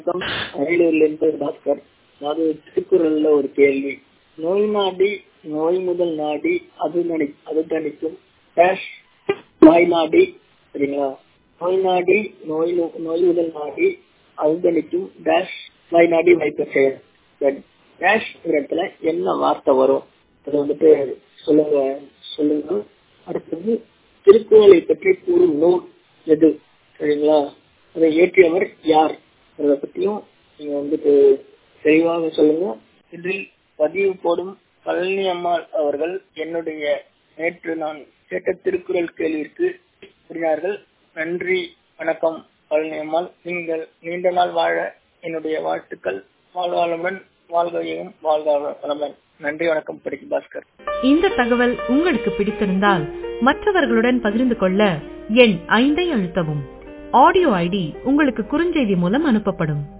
அரியலூர்ல இருந்து பாஸ்கர் அதாவது திருக்குறள்ல ஒரு கேள்வி நோய் நாடி நோய் முதல் நாடி அது நடி அது தணிக்கும் டேஷ் வாய் நாடி சரிங்களா நோய் நாடி நோய் நு- நோய் முதல் நாடி அது தணிக்கும் டேஷ் வாய் நாடி வைத்த செயல் டேஷ் இடத்துல என்ன வார்த்தை வரும் அது வந்துட்டு சொல்லுங்க சொல்லுங்க அடுத்தது திருக்குறளை பற்றி கூறும் நூல் எது சரிங்களா அதை இயற்றியவர் யார் அதை பத்தியும் நீங்க வந்துட்டு தெளிவாக சொல்லுங்க இதில் பதிவு போடும் பழனி அம்மாள் அவர்கள் என்னுடைய நேற்று நான் கேட்ட திருக்குறள் கேள்விற்கு கூறினார்கள் நன்றி வணக்கம் பழனி அம்மாள் நீங்கள் நீண்ட நாள் வாழ என்னுடைய வாழ்த்துக்கள் வாழ்வாளமுடன் வாழ்கையும் வாழ்க வளமுடன் நன்றி வணக்கம் படிக்கு பாஸ்கர் இந்த தகவல் உங்களுக்கு பிடித்திருந்தால் மற்றவர்களுடன் பகிர்ந்து கொள்ள எண் ஐந்தை அழுத்தவும் ஆடியோ ஐடி உங்களுக்கு குறுஞ்செய்தி மூலம் அனுப்பப்படும்